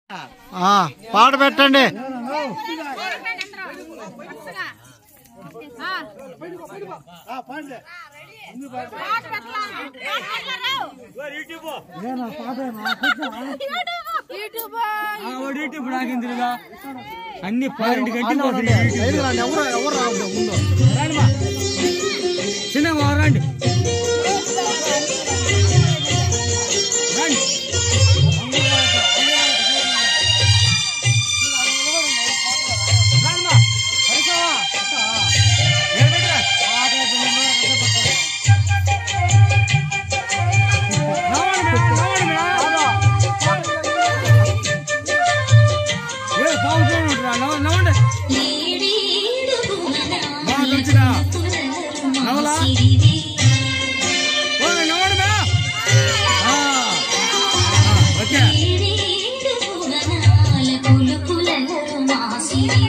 ఆ, పాట పెట్టండి ఇప్పుడు ఆగిందిగా అన్ని పాయింట్ గంటి ఎవరు ఎవరు రావద్దు ముందు చిన్న రండి రండి రామ్మా, పడుకోవా. నిలబెట్టురా. రావండి మేడం, రావండి మేడం. ఏ బాగుంటుంది నవ్వండి బాగా వచ్చినా నవలా ఓ, నవ్వండి మేడం ఆ, ఆ, ఓకే కులు కులలో మా సిరి